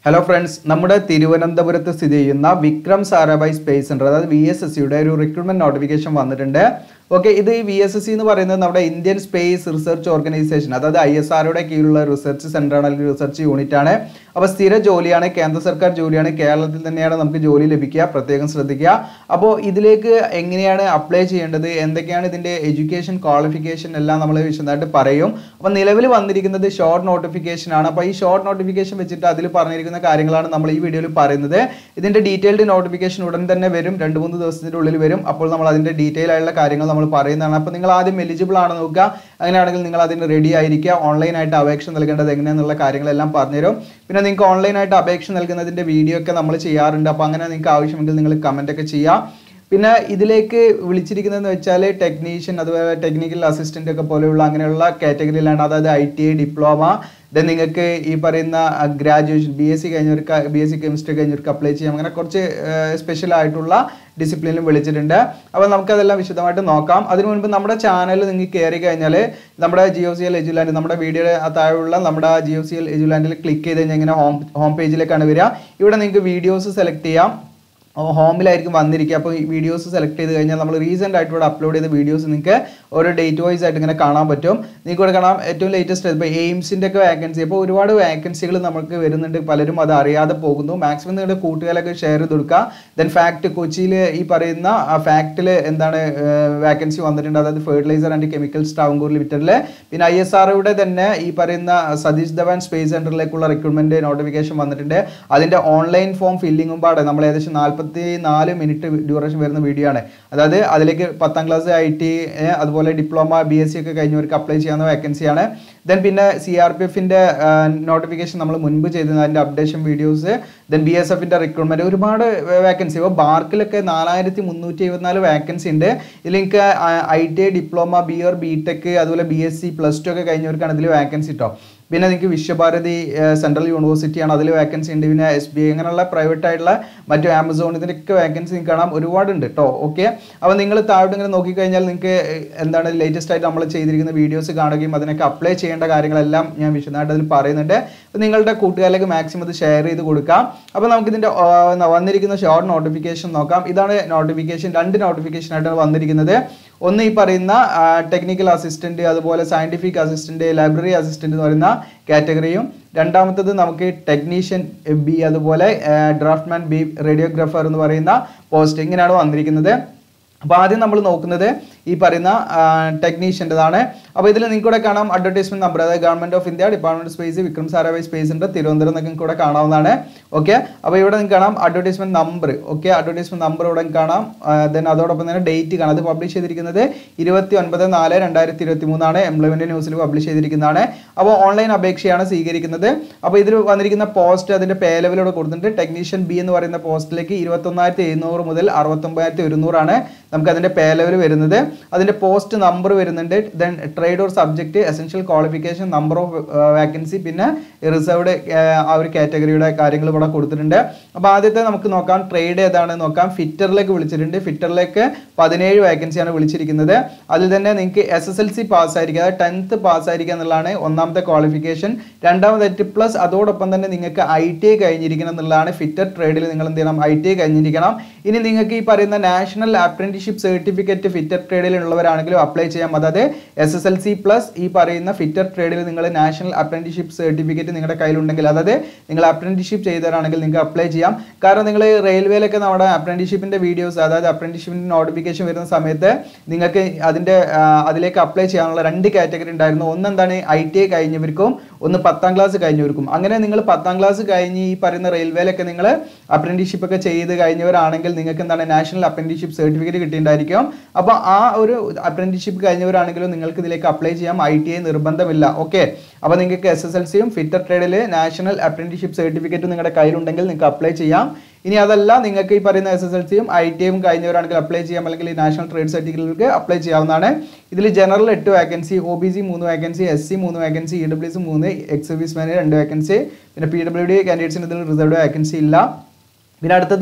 hello friends നമ്മുടെ തിരുവനന്തപുരത്ത് സ്ഥിതി ചെയ്യുന്ന വിക്രം സാരാഭായ് സ്പേസ് സെന്റർ അതായത് വി എസ് എസ് സിയുടെ ഒരു റിക്രൂട്ട്മെന്റ് നോട്ടിഫിക്കേഷൻ വന്നിട്ടുണ്ട് ഓക്കെ ഇത് ഈ വി എസ് എസ് സി എന്ന് പറയുന്നത് നമ്മുടെ ഇന്ത്യൻ സ്പേസ് റിസർച്ച് ഓർഗനൈസേഷൻ അതായത് ഐ എസ് ആറുടെ കീഴിലുള്ള റിസർച്ച് സെന്റർ ആണ് അല്ലെങ്കിൽ റിസർച്ച് യൂണിറ്റ് ആണ് അപ്പോൾ സ്ഥിര ജോലിയാണ് കേന്ദ്ര സർക്കാർ ജോലിയാണ് കേരളത്തിൽ തന്നെയാണ് നമുക്ക് ജോലി ലഭിക്കുക പ്രത്യേകം ശ്രദ്ധിക്കുക അപ്പോൾ ഇതിലേക്ക് എങ്ങനെയാണ് അപ്ലൈ ചെയ്യേണ്ടത് എന്തൊക്കെയാണ് ഇതിന്റെ എഡ്യൂക്കേഷൻ ക്വാളിഫിക്കേഷൻ എല്ലാം നമ്മൾ വിശദമായിട്ട് പറയും അപ്പോൾ നിലവിൽ വന്നിരിക്കുന്നത് ഷോർട്ട് നോട്ടിഫിക്കേഷൻ ആണ് അപ്പോൾ ഈ ഷോർട്ട് നോട്ടിഫിക്കേഷൻ വെച്ചിട്ട് അതിൽ പറഞ്ഞിരിക്കുന്ന കാര്യങ്ങളാണ് നമ്മൾ ഈ വീഡിയോയിൽ പറയുന്നത് ഇതിന്റെ ഡീറ്റെയിൽഡ് നോട്ടിഫിക്കേഷൻ ഉടൻ തന്നെ വരും രണ്ട് മൂന്ന് ദിവസത്തിന്റെ ഉള്ളിൽ വരും അപ്പോൾ നമ്മൾ അതിന്റെ ഡീറ്റെയിൽ ആയിട്ടുള്ള കാര്യങ്ങൾ നമ്മൾ പറയുന്നതാണ് അപ്പോൾ നിങ്ങൾ ആദ്യം എലിജിബിൾ ആണ് നോക്കുക അങ്ങനെയാണെങ്കിൽ നിങ്ങൾ അതിന് റെഡി ആയിരിക്കുക ഓൺലൈനായിട്ട് അപേക്ഷ നൽകേണ്ടത് എങ്ങനെയാണെന്നുള്ള കാര്യങ്ങളെല്ലാം പറഞ്ഞുതരും പിന്നെ നിങ്ങൾക്ക് ഓൺലൈനായിട്ട് അപേക്ഷ നൽകുന്നതിന്റെ വീഡിയോ ഒക്കെ നമ്മൾ ചെയ്യാറുണ്ട് അപ്പോൾ അങ്ങനെ നിങ്ങൾക്ക് ആവശ്യമെങ്കിൽ നിങ്ങൾ കമന്റ് ഒക്കെ ചെയ്യാം പിന്നെ ഇതിലേക്ക് വിളിച്ചിരിക്കുന്നതെന്ന് വെച്ചാൽ ടെക്നീഷ്യൻ അതുപോലെ ടെക്നിക്കൽ അസിസ്റ്റന്റ് ഒക്കെ പോലെയുള്ള അങ്ങനെയുള്ള കാറ്റഗറിയിലാണ് അതായത് I T I diploma then നിങ്ങൾക്ക് ഈ പറയുന്ന ഗ്രാജുവേഷൻ ബി എസ് സി കഴിഞ്ഞവർക്ക് ബി എസ് സി കെമിസ്ട്രി കഴിഞ്ഞവർക്ക് അപ്ലൈ ചെയ്യാം അങ്ങനെ കുറച്ച് സ്പെഷ്യൽ ആയിട്ടുള്ള ഡിസിപ്ലിനിലും വിളിച്ചിട്ടുണ്ട് അപ്പോൾ നമുക്കതെല്ലാം വിശദമായിട്ട് നോക്കാം അതിനു മുൻപ് നമ്മുടെ ചാനൽ നിങ്ങൾക്ക് കയറി കഴിഞ്ഞാൽ നമ്മുടെ ജിയോ സി എൽ എജുലാൻഡ് നമ്മുടെ വീഡിയോയുടെ താഴെയുള്ള നമ്മുടെ ജിയോ സി എൽ എജുലാൻഡിൽ ക്ലിക്ക് ചെയ്ത് കഴിഞ്ഞാൽ ഇങ്ങനെ ഹോം ഹോം പേജിലേക്കാണ് വരിക ഇവിടെ നിങ്ങൾക്ക് വീഡിയോസ് സെലക്ട് ചെയ്യാം ഹോമിലായിരിക്കും വന്നിരിക്കുക അപ്പോൾ ഈ വീഡിയോസ് സെലക്ട് ചെയ്ത് കഴിഞ്ഞാൽ നമ്മൾ റീസെൻ്റ് ആയിട്ട് ഇവിടെ അപ്ലോഡ് ചെയ്ത വീഡിയോസ് നിങ്ങൾക്ക് ഓരോ ഡേറ്റ് വൈസ് ആയിട്ട് ഇങ്ങനെ കാണാൻ പറ്റും നിങ്ങൾക്ക് ഇവിടെ കാണാം ഏറ്റവും ലേറ്റസ്റ്റ് ഇപ്പോൾ എയിംസിൻ്റെ ഒക്കെ വേക്കൻസി അപ്പോൾ ഒരുപാട് വേക്കൻസികൾ നമുക്ക് വരുന്നുണ്ട് പലരും അത് അറിയാതെ പോകുന്നു മാക്സിമം നിങ്ങളുടെ കൂട്ടുകാരൊക്കെ ഷെയർ ചെയ്ത് കൊടുക്കുക ദെൻ ഫാക്ട് കൊച്ചിയിൽ ഈ പറയുന്ന ആ ഫാക്റ്റിൽ എന്താണ് വേക്കൻസി വന്നിട്ടുണ്ട് അതായത് ഫെർട്ടിലൈസർ ആൻഡ് കെമിക്കൽസ് ട്രാവൻകൂർ ലിമിറ്റഡിൽ പിന്നെ ഐ എസ് ആർഒയുടെ തന്നെ ഈ പറയുന്ന സതീഷ് ധവാൻ സ്പേസ് സെൻറ്ററിലേക്കുള്ള റിക്രൂട്ട്മെൻറ്റ് നോട്ടിഫിക്കേഷൻ വന്നിട്ടുണ്ട് അതിൻ്റെ ഓൺലൈൻ ഫോം ഫില്ലിങ്ങും പാടെ നമ്മൾ ഏകദേശം നാൽപ്പത്തി നാല് മിനിറ്റ് ഡ്യൂറേഷൻ വരുന്ന വീഡിയോ ആണ് അതായത് അതിലേക്ക് പത്താം ക്ലാസ് ഐ ടി അതുപോലെ ഡിപ്ലോമ ബി എസ് സി ഒക്കെ കഴിഞ്ഞവർക്ക് അപ്ലൈ ചെയ്യാവുന്ന വേക്കൻസിയാണ് ദെൻ പിന്നെ സി ആർ പി എഫിൻ്റെ നോട്ടിഫിക്കേഷൻ നമ്മൾ മുൻപ് ചെയ്തിരുന്നു അതിൻ്റെ updation videos then B S എഫിൻ്റെ റിക്രൂട്ട്മെൻറ്റ് ഒരുപാട് വേക്കൻസി ഇപ്പോൾ ബാർക്കിലൊക്കെ നാലായിരത്തി മുന്നൂറ്റി എഴുപത്തിനാല് വേക്കൻസി ഉണ്ട് ഇതിൽ എനിക്ക് I T I diploma B R B tech അതുപോലെ B S C plus two ഒക്കെ കഴിഞ്ഞവർക്കാണ് ഇതിൽ വേക്കൻസി കേട്ടോ പിന്നെ നിങ്ങൾക്ക് വിശ്വഭാരതി സെൻട്രൽ യൂണിവേഴ്സിറ്റിയാണ് അതിൽ വേക്കൻസി ഉണ്ട് പിന്നെ എസ് ബി ഐ അങ്ങനെയുള്ള പ്രൈവറ്റ് ആയിട്ടുള്ള മറ്റു ആമസോൺ ഇതിൻ്റെയൊക്കെ വേക്കൻസി നിങ്ങൾക്ക് കാണാം ഒരുപാടുണ്ട് കേട്ടോ ഓക്കെ അപ്പോൾ നിങ്ങൾ താഴോട്ട് ഇങ്ങനെ നോക്കിക്കഴിഞ്ഞാൽ നിങ്ങൾക്ക് എന്താണ് ലേറ്റസ്റ്റ് ആയിട്ട് നമ്മൾ ചെയ്തിരിക്കുന്ന വീഡിയോസ് കാണുകയും അതിനൊക്കെ അപ്ലൈ ചെയ്യേണ്ട കാര്യങ്ങളെല്ലാം ഞാൻ വിശദമായിട്ട് അതിൽ പറയുന്നുണ്ട് അപ്പോൾ നിങ്ങളുടെ കൂട്ടുകാരിലേക്ക് മാക്സിമം അത് ഷെയർ ചെയ്ത് കൊടുക്കാം അപ്പോൾ നമുക്ക് ഇതിൻ്റെ വന്നിരിക്കുന്ന ഷോർട്ട് നോട്ടിഫിക്കേഷൻ നോക്കാം ഇതാണ് നോട്ടിഫിക്കേഷൻ രണ്ട് നോട്ടിഫിക്കേഷൻ ആയിട്ടാണ് വന്നിരിക്കുന്നത് ഒന്ന് ഈ പറയുന്ന ടെക്നിക്കൽ അസിസ്റ്റന്റ് അതുപോലെ സയന്റിഫിക് അസിസ്റ്റന്റ് ലൈബ്രറി അസിസ്റ്റന്റ് എന്ന് പറയുന്ന കാറ്റഗറിയും രണ്ടാമത്തത് നമുക്ക് ടെക്നീഷ്യൻ ബി അതുപോലെ ഡ്രാഫ്റ്റ്മാൻ ബി റേഡിയോഗ്രാഫർ എന്ന് പറയുന്ന പോസ്റ്റ് ഇങ്ങനെയാണ് വന്നിരിക്കുന്നത് അപ്പോൾ ആദ്യം നമ്മൾ നോക്കുന്നത് ഈ പറയുന്ന ടെക്നീഷ്യൻ്റെതാണ് അപ്പോൾ ഇതിൽ നിങ്ങൾക്ക് കൂടെ കാണാം അഡ്വർടൈസ്മെന്റ് നമ്പർ അതായത് government of India department space Vikram Sarabhai space ഉണ്ട് തിരുവനന്തപുരം എന്നൊക്കെ നിങ്ങൾക്ക് ഇവിടെ കാണാവുന്നതാണ് ഓക്കെ അപ്പോൾ ഇവിടെ നിങ്ങൾക്ക് കാണാം advertisement number okay advertisement number ഇവിടെ കാണാം ദെൻ അതോടൊപ്പം തന്നെ ഡേറ്റ് കാണാം അത് പബ്ലിഷ് ചെയ്തിരിക്കുന്നത് ഇരുപത്തി ഒൻപത് നാല് രണ്ടായിരത്തി ഇരുപത്തി മൂന്നാണ് എംപ്ലോയ്മെന്റ് ന്യൂസിൽ പബ്ലിഷ് ചെയ്തിരിക്കുന്നതാണ് അപ്പോൾ ഓൺലൈൻ അപേക്ഷയാണ് സ്വീകരിക്കുന്നത് അപ്പോൾ ഇതിൽ വന്നിരിക്കുന്ന പോസ്റ്റ് അതിന്റെ പേ ലെവലോട് കൊടുത്തിട്ടുണ്ട് ടെക്നീഷ്യൻ ബി എന്ന് പറയുന്ന പോസ്റ്റിലേക്ക് ഇരുപത്തൊന്നായിരത്തി എഴുന്നൂറ് മുതൽ അറുപത്തൊമ്പതിനായിരത്തി ഒരുന്നൂറാണ് നമുക്ക് അതിന്റെ പേ ലെവൽ വരുന്നത് അതിന്റെ പോസ്റ്റ് നമ്പർ വരുന്നുണ്ട് then trade or subject essential qualification number of vacancy പിന്നെ റിസർവ്ഡ് ആ ഒരു കാറ്റഗറിയുടെ കാര്യങ്ങൾ ഇവിടെ കൊടുത്തിട്ടുണ്ട് അപ്പോൾ ആദ്യത്തെ നമുക്ക് നോക്കാം ട്രേഡ് ഏതാണെന്ന് നോക്കാം ഫിറ്ററിലേക്ക് വിളിച്ചിട്ടുണ്ട് ഫിറ്ററിലേക്ക് പതിനേഴ് വേക്കൻസിയാണ് വിളിച്ചിരിക്കുന്നത് അതിൽ തന്നെ നിങ്ങൾക്ക് എസ് എസ് എൽ സി പാസ്സായിരിക്കുക അതായത് ടെൻത്ത് പാസ്സായിരിക്കുക എന്നുള്ളതാണ് ഒന്നാമത്തെ ക്വാളിഫിക്കേഷൻ രണ്ടാമതായിട്ട് പ്ലസ് അതോടൊപ്പം തന്നെ നിങ്ങൾക്ക് ഐ ടി ഐ കഴിഞ്ഞിരിക്കണം എന്നുള്ളതാണ് ഫിറ്റർ ട്രേഡിൽ നിങ്ങൾ എന്ത് ചെയ്യണം ഐ ടി ഐ കഴിഞ്ഞിരിക്കണം ഇനി നിങ്ങൾക്ക് ഈ പറയുന്ന നാഷണൽ അപ്രന്റീഷിപ്പ് സർട്ടിഫിക്കറ്റ് ഫിറ്റർ ട്രേഡിൽ ഉള്ളവരാണെങ്കിലും അപ്ലൈ ചെയ്യാം അതായത് S S L C plus ഈ പറയുന്ന ഫിറ്റർ ട്രേഡിൽ നിങ്ങൾ നാഷണൽ അപ്രന്റീഷിപ്പ് സർട്ടിഫിക്കറ്റ് നിങ്ങളുടെ കയ്യിലുണ്ടെങ്കിൽ അതായത് നിങ്ങൾ അപ്രന്റീഷിപ്പ് ചെയ്തവരാണെങ്കിൽ നിങ്ങൾക്ക് അപ്ലൈ ചെയ്യാം കാരണം നിങ്ങൾ റെയിൽവേയിലൊക്കെ നമ്മുടെ അപ്രന്റീഷിപ്പിന്റെ വീഡിയോസ് അതായത് അപ്രന്റീഷിപ്പിന്റെ നോട്ടിഫിക്കേഷൻ വരുന്ന സമയത്ത് നിങ്ങൾക്ക് അതിന്റെ അതിലേക്ക് അപ്ലൈ ചെയ്യാനുള്ള രണ്ട് കാറ്റഗറി ഉണ്ടായിരുന്നു ഒന്ന് എന്താണ് ഐ ടി ഐ കഴിഞ്ഞവർക്കും ഒന്ന് പത്താം ക്ലാസ് കഴിഞ്ഞവർക്കും അങ്ങനെ നിങ്ങൾ പത്താം ക്ലാസ് കഴിഞ്ഞ് ഈ പറയുന്ന റെയിൽവേയിലൊക്കെ നിങ്ങൾ അപ്രന്റീഷിപ്പ് ഒക്കെ ചെയ്ത് കഴിഞ്ഞവരാണെങ്കിൽ നിങ്ങൾക്ക് എന്താണ് നാഷണൽ അപ്രന്റീഷിപ്പ് സർട്ടിഫിക്കറ്റ് കിട്ടിയിട്ടുണ്ടായിരിക്കും അപ്പോൾ ആ ഒരു അപ്രന്റീഷിപ്പ് കഴിഞ്ഞവരാണെങ്കിലും നിങ്ങൾക്ക് ഇതിലേക്ക് അപ്ലൈ ചെയ്യാം ഐ ടി ഐ നിർബന്ധമില്ല ഓക്കെ അപ്പോൾ നിങ്ങൾക്ക് എസ് എസ് എൽ സിയും ഫിറ്റർ ട്രേഡിൽ നാഷണൽ അപ്രന്റീഷിപ്പ് സർട്ടിഫിക്കറ്റും നിങ്ങളുടെ കയ്യിലുണ്ടെങ്കിൽ നിങ്ങൾക്ക് അപ്ലൈ ചെയ്യാം ഇനി അതല്ല നിങ്ങൾക്ക് ഈ പറയുന്ന എസ് എസ് എൽ സിയും ഐ ടി ഐയും കഴിഞ്ഞവരാണെങ്കിൽ അപ്ലൈ ചെയ്യാം അല്ലെങ്കിൽ ഈ നാഷണൽ ട്രേഡ് സർട്ടിഫിക്കറ്റിലേക്ക് അപ്ലൈ ചെയ്യാവുന്നതാണ് ഇതിൽ ജനറൽ എട്ട് വേക്കൻസി ഒ ബി സി മൂന്ന് വേക്കൻസി എസ് സി മൂന്ന് വേക്കൻസി ഇ ഡബ്ല്യു സി മൂന്ന് എക്സ് സർവീസ് മാന് രണ്ട് വേക്കൻസി പിന്നെ പി ഡബ്ല്യു ഡി കാൻഡിഡേറ്റ്സിന് ഇതിൽ റിസർവ്ഡ് വേക്കൻസി ഇല്ല പിന്നെ അടുത്തത്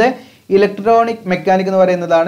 ഇലക്ട്രോണിക് മെക്കാനിക് എന്ന് പറയുന്നതാണ്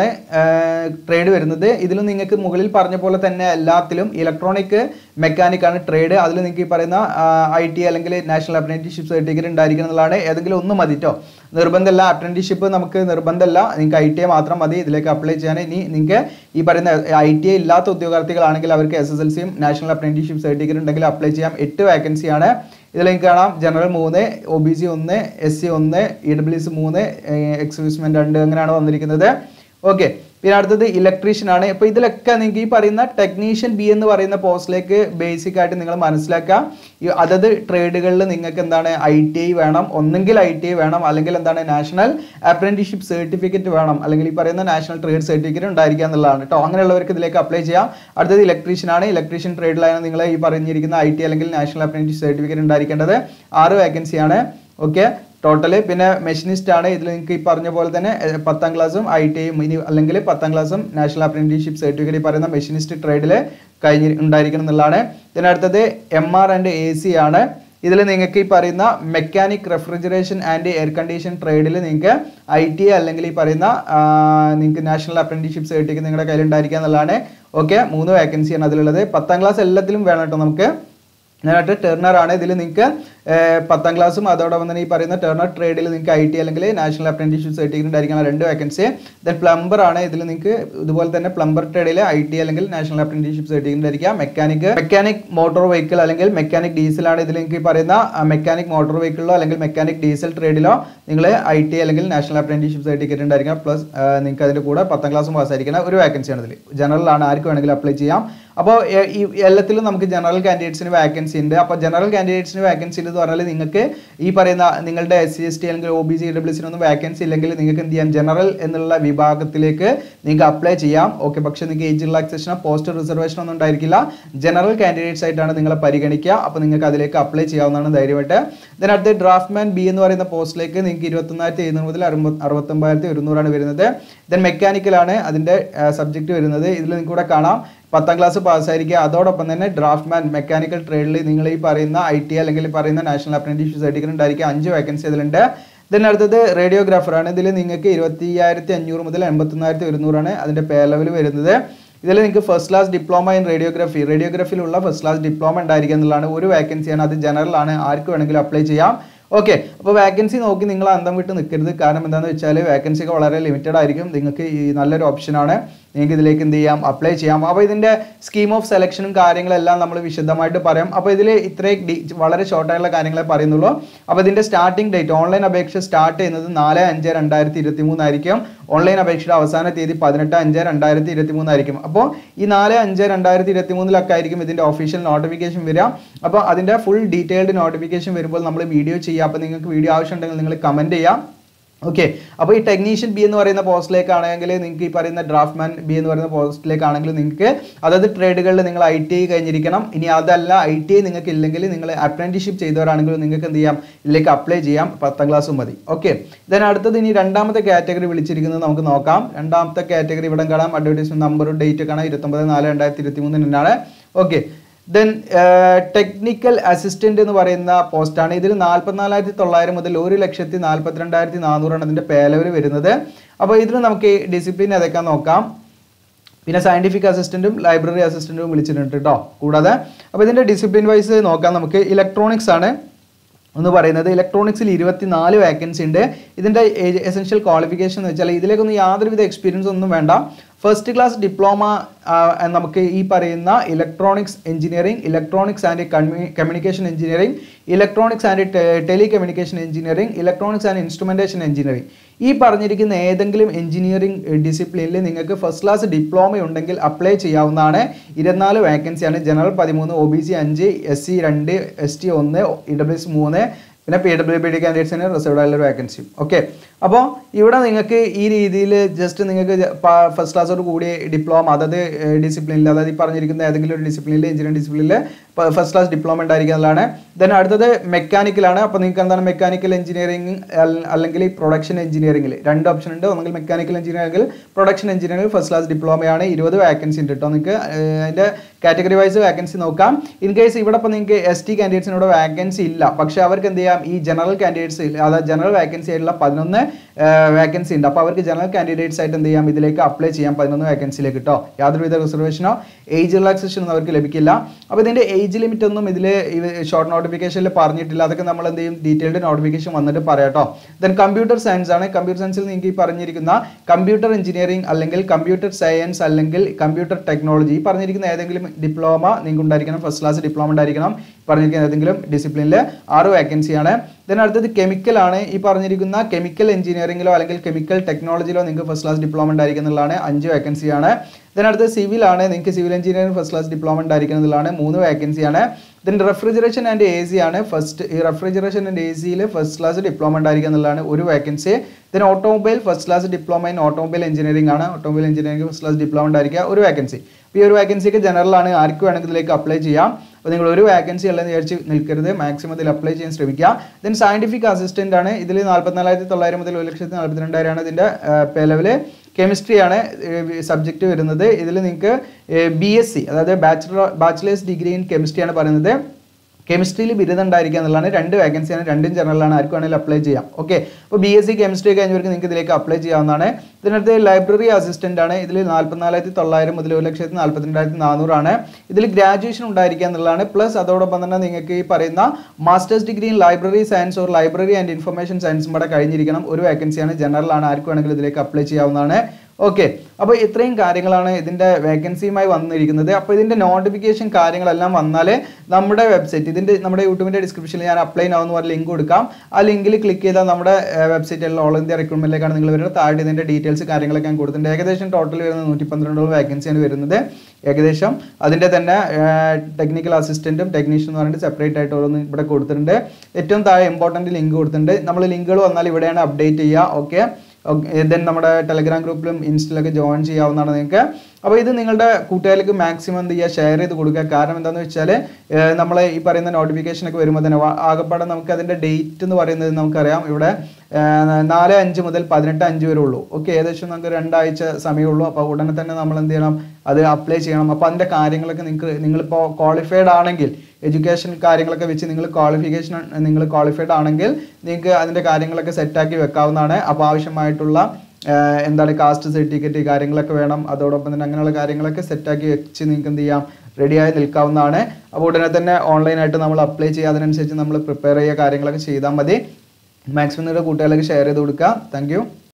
ട്രേഡ് വരുന്നത് ഇതിൽ നിങ്ങൾക്ക് മുകളിൽ പറഞ്ഞ പോലെ തന്നെ എല്ലാത്തിലും ഇലക്ട്രോണിക് മെക്കാനിക് ആണ് ട്രേഡ് അതിൽ നിങ്ങൾക്ക് ഈ പറയുന്ന ഐ ടി അല്ലെങ്കിൽ നാഷണൽ അപ്രന്റീഷിപ്പ് സർട്ടിഫിക്കറ്റ് ഉണ്ടായിരിക്കണം എന്നുള്ളതാണ് ഏതെങ്കിലും ഒന്ന് മതി കേട്ടോ നിർബന്ധമല്ല അപ്രന്റീഷിപ്പ് നമുക്ക് നിർബന്ധമല്ല നിങ്ങൾക്ക് ഐ ടി ഐ മാത്രം മതി ഇതിലേക്ക് അപ്ലൈ ചെയ്യാൻ ഇനി നിങ്ങൾക്ക് ഈ പറയുന്ന ഐ ടി ഐ ഇല്ലാത്ത ഉദ്യോഗാർത്ഥികളാണെങ്കിൽ അവർക്ക് എസ് എസ് എൽ സിയും നാഷണൽ അപ്രന്റീഷിപ്പ് സർട്ടിഫിക്കറ്റ് ഉണ്ടെങ്കിൽ അപ്ലൈ ചെയ്യാം എട്ട് വാക്കൻസിയാണ് ഇതിൽ നിങ്ങൾക്ക് കാണാം ജനറൽ മൂന്ന് ഒ ബി സി ഒന്ന് എസ് സി ഒന്ന് ഇ ഡബ്ല്യു എസ് മൂന്ന് എക്സ്ക്യൂസ്മെന്റ് രണ്ട് അങ്ങനെയാണ് വന്നിരിക്കുന്നത് ഓക്കെ പിന്നെ അടുത്തത് ഇലക്ട്രീഷ്യൻ ആണ് അപ്പോൾ ഇതിലൊക്കെ നിങ്ങൾക്ക് ഈ പറയുന്ന ടെക്നീഷ്യൻ ബി എന്ന് പറയുന്ന പോസ്റ്റിലേക്ക് ബേസിക് ആയിട്ട് നിങ്ങൾ മനസ്സിലാക്കുക ഈ അതത് ട്രേഡുകളിൽ നിങ്ങൾക്ക് എന്താണ് ഐ ടി ഐ വേണം ഒന്നെങ്കിൽ ഐ ടി ഐ വേണം അല്ലെങ്കിൽ എന്താണ് നാഷണൽ അപ്രന്റീഷിപ്പ് സർട്ടിഫിക്കറ്റ് വേണം അല്ലെങ്കിൽ ഈ പറയുന്ന നാഷണൽ ട്രേഡ് സർട്ടിഫിക്കറ്റ് ഉണ്ടായിരിക്കുക എന്നുള്ളതാണ് കേട്ടോ അങ്ങനെയുള്ളവർക്ക് ഇതിലേക്ക് അപ്ലൈ ചെയ്യാം അടുത്തത് ഇലക്ട്രീഷ്യൻ ആണ് ഇലക്ട്രീഷ്യൻ ട്രേഡിലാണ് നിങ്ങൾ ഈ പറഞ്ഞിരിക്കുന്ന ഐ ടി അല്ലെങ്കിൽ നാഷണൽ അപ്രന്റീസ് സർട്ടിഫിക്കറ്റ് ഉണ്ടായിരിക്കേണ്ടത് ആറ് വേക്കൻസിയാണ് ഓക്കെ ടോട്ടല് പിന്നെ മെഷീനിസ്റ്റ് ആണ് ഇതിൽ നിങ്ങൾക്ക് ഈ പറഞ്ഞ പോലെ തന്നെ എഹ്, പത്താം ക്ലാസ്സും ഐ ടി ഐയും ഇനി അല്ലെങ്കിൽ പത്താം ക്ലാസ്സും നാഷണൽ അപ്രന്റീഷിപ്പ് സർട്ടിഫിക്കറ്റ് ഈ പറയുന്ന മെഷീനിസ്റ്റ് ട്രേഡിൽ കഴിഞ്ഞ് ഉണ്ടായിരിക്കണം എന്നുള്ളതാണ് പിന്നെ അടുത്തത് M R and A C ആണ് ഇതിൽ നിങ്ങൾക്ക് ഈ പറയുന്ന mechanic refrigeration and air condition ട്രേഡിൽ നിങ്ങൾക്ക് ഐ ടി അല്ലെങ്കിൽ ഈ പറയുന്ന ആ, നിങ്ങൾക്ക് നാഷണൽ അപ്രന്റീഷിപ്പ് സർട്ടിഫിക്കറ്റ് നിങ്ങളുടെ കയ്യിൽ ഉണ്ടായിരിക്കുക എന്നുള്ളതാണ് ഓക്കെ മൂന്ന് വേക്കൻസിയാണ് അതിലുള്ളത് പത്താം ക്ലാസ് എല്ലാത്തിലും വേണം കേട്ടോ നമുക്ക് എന്നിട്ട് ടെർണർ ആണ് ഇതിൽ നിങ്ങൾക്ക് പത്താം ക്ലാസ്സും അതോടൊപ്പം തന്നെ ഈ പറയുന്ന ടെർണർ ട്രേഡിൽ നിങ്ങൾക്ക് ഐ ടി അല്ലെങ്കിൽ നാഷണൽ അപ്രന്റീഷിപ്പ് സർട്ടിഫിക്കറ്റ് ഉണ്ടായിരിക്കണം രണ്ട് വേക്കൻസി ദെൻ പ്ലംബർ ആണ് ഇതിൽ നിങ്ങൾക്ക് ഇതുപോലെ തന്നെ പ്ലംബർ ട്രേഡിൽ ഐ ടി അല്ലെങ്കിൽ നാഷണൽ അപ്രന്റീഷിപ്പ് സർട്ടിഫിക്കറ്റ് ആയിരിക്കാം മെക്കാനിക് മെക്കാനിക് മോട്ടോർ വെഹിക്കിൾ അല്ലെങ്കിൽ മെക്കാനിക് ഡീസൽ ആണ് ഇതിൽ നിങ്ങൾക്ക് ഈ പറയുന്ന മെക്കാനിക് മോട്ടോർ വെഹിക്കിളിലോ അല്ലെങ്കിൽ മെക്കാനിക് ഡീസൽ ട്രേഡിലോ നിങ്ങൾ ഐ ടി അല്ലെങ്കിൽ നാഷണൽ അപ്രന്റീഷിപ്പ് സർട്ടിഫിക്കറ്റ് ഉണ്ടായിരിക്കണം പ്ലസ് നിങ്ങൾക്ക് അതിൻ്റെ കൂടെ പത്താം ക്ലാസ്സും പാസ്സായിരിക്കണം ഒരു വേക്കൻസിയാണ് ഇതിൽ ജനറൽ ആണ് ആർക്ക് വേണമെങ്കിലും അപ്ലൈ ചെയ്യാം അപ്പോൾ ഈ എല്ലാത്തിലും നമുക്ക് ജനറൽ കാൻഡിഡേറ്റ്സിന് വാക്കൻസി ഉണ്ട് അപ്പോൾ ജനറൽ കാൻഡിഡേറ്റ്സിന് വാക്കൻസി എന്ന് പറഞ്ഞാൽ നിങ്ങൾക്ക് ഈ പറയുന്ന നിങ്ങളുടെ എസ് സി എസ് ടി അല്ലെങ്കിൽ ഒ ബി സി ഡബ്ല്യു സിനൊന്നും വാക്കൻസി ഇല്ലെങ്കിൽ നിങ്ങൾക്ക് എന്ത് ചെയ്യാം ജനറൽ എന്നുള്ള വിഭാഗത്തിലേക്ക് നിങ്ങൾക്ക് അപ്ലൈ ചെയ്യാം ഓക്കെ പക്ഷേ നിങ്ങൾക്ക് ഏജ് റിലാക്സേഷനോ പോസ്റ്റ് റിസർവേഷൻ ഒന്നും ഉണ്ടായിരിക്കില്ല ജനറൽ കാൻഡിഡേറ്റ്സ് ആയിട്ടാണ് നിങ്ങളെ പരിഗണിക്കുക അപ്പോൾ നിങ്ങൾക്ക് അതിലേക്ക് അപ്ലൈ ചെയ്യാവുന്നതാണ് ധൈര്യമായിട്ട് ഇതിന് അടുത്ത് ഡ്രാഫ്റ്റ്മാൻ ബി എന്ന് പറയുന്ന പോസ്റ്റിലേക്ക് നിങ്ങൾക്ക് ഇരുപത്തൊന്നായിരത്തി എഴുന്നൂറ് മുതൽ അറുപത് അറുപത്തൊമ്പതിനായിരത്തി ഒരുന്നൂറാണ് വരുന്നത് ദെൻ മെക്കാനിക്കലാണ് അതിൻ്റെ സബ്ജക്റ്റ് വരുന്നത് ഇതിൽ നിങ്ങൾക്ക് ഇവിടെ കാണാം പത്താം ക്ലാസ് പാസ്സായിരിക്കുക അതോടൊപ്പം തന്നെ ഡ്രാഫ്റ്റ്മാൻ മെക്കാനിക്കൽ ട്രേഡിൽ നിങ്ങൾ ഈ പറയുന്ന ഐ ടി അല്ലെങ്കിൽ ഈ പറയുന്ന നാഷണൽ അപ്രന്റീഷിപ്പ് സർട്ടിഫിക്കറ്റ് ഉണ്ടായിരിക്കുക അഞ്ച് വേക്കൻസി ഇതിലുണ്ട് ദെൻ അടുത്തത് റേഡിയോഗ്രാഫറാണ് ഇതിൽ നിങ്ങൾക്ക് ഇരുപത്തി അയ്യായിരത്തി അഞ്ഞൂറ് മുതൽ എൺപത്തൊന്നായിരത്തി ഒരുന്നൂറാണ് അതിൻ്റെ പേ ലെവൽ വരുന്നത് ഇതിൽ നിങ്ങൾക്ക് first class diploma in radiography റേഡിയോഗ്രഫിയിലുള്ള ഫസ്റ്റ് ക്ലാസ് ഡിപ്ലോമ ഉണ്ടായിരിക്കുക എന്നുള്ളതാണ് ഒരു വേക്കൻസിയാണ് അത് ജനറൽ ആണ് ആർക്ക് വേണമെങ്കിലും അപ്ലൈ ചെയ്യാം ഓക്കെ അപ്പോൾ വാക്കൻസി നോക്കി നിങ്ങൾ അന്തം വിട്ട് നിൽക്കരുത് കാരണം എന്താണെന്ന് വെച്ചാൽ വാക്കൻസിയൊക്കെ വളരെ ലിമിറ്റഡ് ആയിരിക്കും നിങ്ങൾക്ക് ഈ നല്ലൊരു ഓപ്ഷനാണ് നിങ്ങൾക്ക് ഇതിലേക്ക് എന്ത് ചെയ്യാം അപ്ലൈ ചെയ്യാം അപ്പോൾ ഇതിൻ്റെ സ്കീം ഓഫ് സെലക്ഷനും കാര്യങ്ങളെല്ലാം നമ്മൾ വിശദമായിട്ട് പറയാം അപ്പോൾ ഇതിൽ ഇത്രയും ഡി വളരെ ഷോർട്ടായിട്ടുള്ള കാര്യങ്ങളെ പറയുന്നുള്ളൂ അപ്പോൾ ഇതിൻ്റെ സ്റ്റാർട്ടിംഗ് ഡേറ്റ് ഓൺലൈൻ അപേക്ഷ സ്റ്റാർട്ട് ചെയ്യുന്നത് നാല് അഞ്ച് രണ്ടായിരത്തി ഇരുപത്തി മൂന്നായിരിക്കും ഓൺലൈൻ അപേക്ഷയുടെ അവസാന തീയതി പതിനെട്ട് അഞ്ച് രണ്ടായിരത്തി ഇരുപത്തി മൂന്നായിരിക്കും അപ്പോൾ ഈ നാല് അഞ്ച് രണ്ടായിരത്തി ഇരുപത്തി മൂന്നിലൊക്കെ ആയിരിക്കും ഇതിൻ്റെ ഒഫീഷ്യൽ നോട്ടിഫിക്കേഷൻ വരിക അപ്പോൾ അതിൻ്റെ ഫുൾ ഡീറ്റെയിൽഡ് നോട്ടിഫിക്കേഷൻ വരുമ്പോൾ നമ്മൾ വീഡിയോ ചെയ്യുക അപ്പോൾ നിങ്ങൾക്ക് വീഡിയോ ആവശ്യമുണ്ടെങ്കിൽ നിങ്ങൾ കമൻറ്റ് ചെയ്യാം ഓക്കെ അപ്പോൾ ഈ ടെക്നീഷ്യൻ ബി എന്ന് പറയുന്ന പോസ്റ്റിലേക്കാണെങ്കിൽ നിങ്ങൾക്ക് ഈ പറയുന്ന ഡ്രാഫ്റ്റ്മാൻ ബി എന്ന് പറയുന്ന പോസ്റ്റിലേക്കാണെങ്കിൽ നിങ്ങൾക്ക് അതായത് ട്രേഡുകളിൽ നിങ്ങൾ ഐ ടി ഐ കഴിഞ്ഞിരിക്കണം ഇനി അതല്ല ഐ ടി ഐ നിങ്ങൾക്ക് ഇല്ലെങ്കിൽ നിങ്ങൾ അപ്രന്റീഷിപ്പ് ചെയ്തവരാണെങ്കിൽ നിങ്ങൾക്ക് എന്ത് ചെയ്യാം ഇതിലേക്ക് അപ്ലൈ ചെയ്യാം പത്താം ക്ലാസ്സും മതി ഓക്കെ ദെൻ അടുത്തത് ഇനി രണ്ടാമത്തെ കാറ്റഗറി വിളിച്ചിരിക്കുന്നത് നമുക്ക് നോക്കാം രണ്ടാമത്തെ കാറ്റഗറി ഇവിടെ കാണാം അഡ്വർടൈസ്മെന്റ് നമ്പറും ഡേറ്റ് കാണാം ഇരുപത്തൊമ്പത് നാല് രണ്ടായിരത്തി ഇരുപത്തി മൂന്നിനാണ് ഓക്കെ ദെൻ ടെക്നിക്കൽ അസിസ്റ്റന്റ് എന്ന് പറയുന്ന പോസ്റ്റാണ് ഇതിൽ നാൽപ്പത്തിനാലായിരത്തി തൊള്ളായിരം മുതൽ ഒരു ലക്ഷത്തി നാൽപ്പത്തിരണ്ടായിരത്തി നാനൂറാണ് ഇതിന്റെ പേലവർ വരുന്നത് അപ്പോൾ ഇതിന് നമുക്ക് ഡിസിപ്ലിൻ ഏതൊക്കെ നോക്കാം പിന്നെ സയന്റിഫിക് അസിസ്റ്റന്റും ലൈബ്രറി അസിസ്റ്റന്റും വിളിച്ചിട്ടുണ്ട് കേട്ടോ കൂടാതെ അപ്പോൾ ഇതിന്റെ ഡിസിപ്ലിൻ വൈസ് നോക്കാം നമുക്ക് ഇലക്ട്രോണിക്സ് ആണ് എന്ന് പറയുന്നത് ഇലക്ട്രോണിക്സിൽ ഇരുപത്തിനാല് വേക്കൻസി ഉണ്ട് ഇതിൻ്റെ എസെൻഷ്യൽ ക്വാളിഫിക്കേഷൻ എന്ന് വെച്ചാൽ ഇതിലേക്കൊന്നും യാതൊരുവിധ എക്സ്പീരിയൻസ് ഒന്നും വേണ്ട ഫസ്റ്റ് ക്ലാസ് ഡിപ്ലോമ നമുക്ക് ഈ പറയുന്ന electronics engineering electronics and communication engineering electronics and telecommunication engineering electronics and instrumentation engineering ഈ പറഞ്ഞിരിക്കുന്ന ഏതെങ്കിലും എഞ്ചിനീയറിംഗ് ഡിസിപ്ലിനിൽ നിങ്ങൾക്ക് ഫസ്റ്റ് ക്ലാസ് ഡിപ്ലോമ ഉണ്ടെങ്കിൽ അപ്ലൈ ചെയ്യാവുന്നതാണ് ഇരുപത്തിനാല് വേക്കൻസിയാണ് ജനറൽ പതിമൂന്ന് ഒ ബി സി അഞ്ച് എസ് സി രണ്ട് എസ് ടി ഒന്ന് ഇ ഡബ്ല്യു എസ് മൂന്ന് പിന്നെ പി ഡബ്ല്യു ബി ഡി കാൻഡിഡേറ്റ്സിന് റിസർവ്ഡ് ആയുള്ള വേക്കൻസിയും ഓക്കെ അപ്പോൾ ഇവിടെ നിങ്ങൾക്ക് ഈ രീതിയിൽ ജസ്റ്റ് നിങ്ങൾക്ക് ഫസ്റ്റ് ക്ലാസ്സോട് കൂടി ഡിപ്ലോമ അതായത് ഡിസിപ്ലിനിൽ അതായത് ഈ പറഞ്ഞിരിക്കുന്ന ഏതെങ്കിലും ഒരു ഡിസിപ്ലിനിൽ എഞ്ചിനീയറിംഗ് ഡിസിപ്ലിനിൽ ഫസ്റ്റ് ക്ലാസ് ഡിപ്ലോമ ഉണ്ടായിരിക്കുന്നതാണ് ദെൻ അടുത്തത് മെക്കാനിക്കലാണ് അപ്പോൾ നിങ്ങൾക്ക് എന്താണ് മെക്കാനിക്കൽ എഞ്ചിനീയറിംഗ് അല്ലെങ്കിൽ ഈ പ്രൊഡക്ഷൻ എഞ്ചിനീയറിംഗിൽ രണ്ട് ഓപ്ഷൻ ഉണ്ട് ഒന്നെങ്കിൽ മെക്കാനിക്കൽ എഞ്ചിനീയറിംഗിൽ പ്രൊഡക്ഷൻ എഞ്ചിനീയറിംഗ് ഫസ്റ്റ് ക്ലാസ് ഡിപ്ലോമയാണ് ഇരുപത് വേക്കൻസി ഉണ്ട് കേട്ടോ നിങ്ങൾക്ക് അതിൻ്റെ കാറ്റഗറി വൈസ് വേക്കൻസി നോക്കാം ഇൻ കേസ് ഇവിടെ ഇപ്പോൾ നിങ്ങൾക്ക് എസ് ടി കാൻഡിഡേറ്റ്സിനോട് വേക്കൻസി ഇല്ല പക്ഷേ അവർക്ക് എന്ത് ചെയ്യാം ഈ ജനറൽ കാൻഡിഡേറ്റ്സ് അതായത് ജനറൽ വേക്കൻസി ആയിട്ടുള്ള പതിനൊന്ന് വേക്കൻസി ഉണ്ട് അപ്പോൾ അവർക്ക് ജനറൽ കാൻഡിഡേറ്റ്സ് ആയിട്ട് എന്ത് ചെയ്യാം ഇതിലേക്ക് അപ്ലൈ ചെയ്യാം പതിനൊന്ന് വേക്കൻസിയിലേക്ക് കിട്ടോ യാതൊരുവിധ റിസർവേഷനോ ഏജ് റിലാക്സേഷൻ ഒന്നും അവർക്ക് ലഭിക്കില്ല അപ്പോൾ ഇതിൻ്റെ ഏജ് ലിമിറ്റ് ഒന്നും ഇതിൽ ഷോർട്ട് നോട്ടിഫിക്കേഷനിൽ പറഞ്ഞിട്ടില്ല അതൊക്കെ നമ്മൾ എന്ത് ചെയ്യും ഡീറ്റെയിൽഡ് നോട്ടിഫിക്കേഷൻ വന്നിട്ട് പറയാം കേട്ടോ ദെൻ കമ്പ്യൂട്ടർ സയൻസ് ആണ് കമ്പ്യൂട്ടർ സയൻസിൽ നിങ്ങൾക്ക് ഈ പറഞ്ഞിരിക്കുന്ന കമ്പ്യൂട്ടർ എഞ്ചിനീയറിംഗ് അല്ലെങ്കിൽ കമ്പ്യൂട്ടർ സയൻസ് അല്ലെങ്കിൽ കമ്പ്യൂട്ടർ ടെക്നോളജി ഈ പറഞ്ഞിരിക്കുന്ന ഏതെങ്കിലും ഡിപ്ലോമ നിങ്ങൾക്ക് ഉണ്ടായിരിക്കണം ഫസ്റ്റ് ക്ലാസ് ഡിപ്ലോമ ഉണ്ടായിരിക്കണം പറഞ്ഞിരിക്കുന്ന ഏതെങ്കിലും ഡിസിപ്ലിനിൽ ആറ് വേക്കൻസിയാണ് ദെൻ അടുത്തത് കെമിക്കൽ ആണ് ഈ പറഞ്ഞിരിക്കുന്ന കെമിക്കൽ എഞ്ചിനീയറിംഗിലോ അല്ലെങ്കിൽ കെമിക്കൽ ടെക്നോളജിയിലോ നിങ്ങൾക്ക് ഫസ്റ്റ് ക്ലാസ് ഡിപ്ലോമ ഉണ്ടായിരിക്കും എന്നുള്ളതാണ് അഞ്ച് വേക്കൻസിയാണ് ദെൻ അടുത്തത് സിവിൽ ആണ് നിങ്ങൾക്ക് civil engineering first class diploma ഉണ്ടായിരിക്കും എന്നുള്ളതാണ് മൂന്ന് വേക്കൻസിയാണ് then refrigeration and A C ആണ് ഫസ്റ്റ് ഈ റെഫ്രിജറേഷൻ ആൻഡ് എ സിയിൽ ഫസ്റ്റ് ക്ലാസ് ഡിപ്ലോമ ഉണ്ടായിരിക്കും എന്നുള്ളതാണ് ഒരു vacancy then automobile first class diploma in automobile engineering ആണ് automobile engineering first class diploma ഉണ്ടായിരിക്കുക ഒരു വേക്കൻസി ഈ ഒരു വേക്കൻസി ഒക്കെ ജനറൽ ആണ് ആർക്ക് വേണമെങ്കിൽ ഇതിലേക്ക് അപ്ലൈ ചെയ്യാം അപ്പോൾ നിങ്ങൾ ഒരു വേക്കൻസി ഉള്ളതെന്ന് വിചാരിച്ച് നിൽക്കരുത് മാക്സിമം ഇതിൽ അപ്ലൈ ചെയ്യാൻ ശ്രമിക്കുക ദെൻ സയന്റിഫിക് അസിസ്റ്റന്റ് ആണ് ഇതിൽ നാൽപ്പത്തിനാലായിരത്തി തൊള്ളായിരം മുതൽ ഒരു ലക്ഷത്തി നാൽപ്പത്തിരണ്ടായിരമാണ് ഇതിൻ്റെ പേ ലെവല് കെമിസ്ട്രി ആണ് സബ്ജക്റ്റ് വരുന്നത് ഇതിൽ നിങ്ങൾക്ക് ബി എസ് സി അതായത് bachelor bachelors degree in chemistry ആണ് പറയുന്നത് കെമിസ്ട്രിയിൽ ബിരുദം ഉണ്ടായിരിക്കുക എന്നുള്ളതാണ് രണ്ട് വേക്കൻസിയാണ് രണ്ടും ജനറലാണ് ആർക്ക് വേണമെങ്കിലും അപ്ലൈ ചെയ്യാം ഓക്കെ അപ്പോൾ ബി എസ് സി കെമിസ്ട്രി കഴിഞ്ഞവർക്ക് നിങ്ങൾക്ക് ഇതിലേക്ക് അപ്ലൈ ചെയ്യാവുന്നതാണ് ഇതിനടുത്ത് ലൈബ്രറി അസിസ്റ്റന്റ് ആണ് ഇതിൽ നാൽപ്പത്തിനാലായിരത്തി തൊള്ളായിരം മുതൽ ഒരു ലക്ഷത്തി നാൽപ്പത്തിരണ്ടായിരത്തി നാനൂറാണ് ഇതിൽ ഗ്രാജുവേഷൻ ഉണ്ടായിരിക്കുക എന്നുള്ളതാണ് പ്ലസ് അതോടൊപ്പം തന്നെ നിങ്ങൾക്ക് ഈ പറയുന്ന masters degree in library science or library and information സയൻസും കൂടെ കഴിഞ്ഞിരിക്കണം ഒരു വേക്കൻസിയാണ് ജനറലാണ് ആർക്ക് വേണമെങ്കിലും ഇതിലേക്ക് അപ്ലൈ ചെയ്യാവുന്നതാണ് ഓക്കെ അപ്പോൾ ഇത്രയും കാര്യങ്ങളാണ് ഇതിൻ്റെ വേക്കൻസിയുമായി വന്നിരിക്കുന്നത് അപ്പോൾ ഇതിൻ്റെ നോട്ടിഫിക്കേഷൻ കാര്യങ്ങളെല്ലാം വന്നാൽ നമ്മുടെ വെബ്സൈറ്റ് ഇതിൻ്റെ നമ്മുടെ യൂട്യൂബിൻ്റെ ഡിസ്ക്രിപ്ഷനിൽ ഞാൻ അപ്ലൈ ആവുന്ന പറഞ്ഞ ലിങ്ക് കൊടുക്കാം ആ ലിങ്കിൽ ക്ലിക്ക് ചെയ്താൽ നമ്മുടെ വെബ്സൈറ്റിൽ ഓൾ ഇന്ത്യ റിക്രൂട്ട്മെൻറ്റിലേക്കാണ് നിങ്ങൾ വരുന്നത് താഴെ ഇതിൻ്റെ ഡീറ്റെയിൽസ് കാര്യങ്ങളൊക്കെ ഞാൻ കൊടുത്തിട്ടുണ്ട് ഏകദേശം ടോട്ടൽ വരുന്നത് നൂറ്റി പന്ത്രണ്ടോളം വേക്കൻസിയാണ് വരുന്നത് ഏകദേശം അതിൻ്റെ തന്നെ ടെക്നിക്കൽ അസിസ്റ്റൻറ്റും ടെക്നീഷ്യൻ എന്ന് പറഞ്ഞിട്ട് സെപ്പറേറ്റ് ആയിട്ട് ഓരോന്ന് ഇവിടെ കൊടുത്തിട്ടുണ്ട് ഏറ്റവും താഴെ ഇമ്പോർട്ടൻറ്റ് ലിങ്ക് കൊടുത്തിട്ടുണ്ട് നമ്മൾ ലിങ്കുകൾ വന്നാൽ ഇവിടെയാണ് അപ്ഡേറ്റ് ചെയ്യുക ഓക്കെ ദെൻ നമ്മുടെ ടെലഗ്രാം ഗ്രൂപ്പിലും ഇൻസ്റ്റയിലൊക്കെ ജോയിൻ ചെയ്യാവുന്നതാണ് നിങ്ങൾക്ക് അപ്പോൾ ഇത് നിങ്ങളുടെ കൂട്ടുകാർക്ക് മാക്സിമം എന്ത് ചെയ്യുക ഷെയർ ചെയ്ത് കൊടുക്കുക കാരണം എന്താണെന്ന് വെച്ചാൽ നമ്മൾ ഈ പറയുന്ന നോട്ടിഫിക്കേഷൻ ഒക്കെ വരുമ്പോൾ തന്നെ വാ- ആകപ്പാടെ നമുക്ക് അതിൻ്റെ ഡേറ്റ് എന്ന് പറയുന്നത് നമുക്കറിയാം ഇവിടെ ഏഹ്, നാല് അഞ്ച് മുതൽ പതിനെട്ട് അഞ്ച് വരെ ഉള്ളൂ ഓക്കെ ഏകദേശം നമുക്ക് രണ്ടാഴ്ച സമയമുള്ളൂ അപ്പോൾ ഉടനെ തന്നെ നമ്മൾ എന്ത് ചെയ്യണം അത് അപ്ലൈ ചെയ്യണം അപ്പോൾ അതിൻ്റെ കാര്യങ്ങളൊക്കെ നിങ്ങൾക്ക് നിങ്ങളിപ്പോൾ ക്വാളിഫൈഡ് ആണെങ്കിൽ എഡ്യൂക്കേഷൻ കാര്യങ്ങളൊക്കെ വെച്ച് നിങ്ങൾ ക്വാളിഫിക്കേഷൻ നിങ്ങൾ ക്വാളിഫൈഡ് ആണെങ്കിൽ നിങ്ങൾക്ക് അതിൻ്റെ കാര്യങ്ങളൊക്കെ സെറ്റാക്കി വെക്കാവുന്നതാണ് അപ്പോൾ ആവശ്യമായിട്ടുള്ള ആഹ് എന്താണ് കാസ്റ്റ് സർട്ടിഫിക്കറ്റ് കാര്യങ്ങളൊക്കെ വേണം അതോടൊപ്പം തന്നെ അങ്ങനെയുള്ള കാര്യങ്ങളൊക്കെ സെറ്റാക്കി വെച്ച് നിങ്ങൾക്ക് എന്ത് ചെയ്യാം റെഡിയായി നിൽക്കാവുന്നതാണ് അപ്പോൾ ഉടനെ തന്നെ ഓൺലൈനായിട്ട് നമ്മൾ അപ്ലൈ ചെയ്യുക അതിനനുസരിച്ച് നമ്മൾ പ്രിപ്പയർ ചെയ്യുക കാര്യങ്ങളൊക്കെ ചെയ്താൽ മതി മാക്സിമം നിങ്ങളുടെ കൂട്ടുകാരിലേക്ക് ഷെയർ ചെയ്ത് കൊടുക്കുക താങ്ക്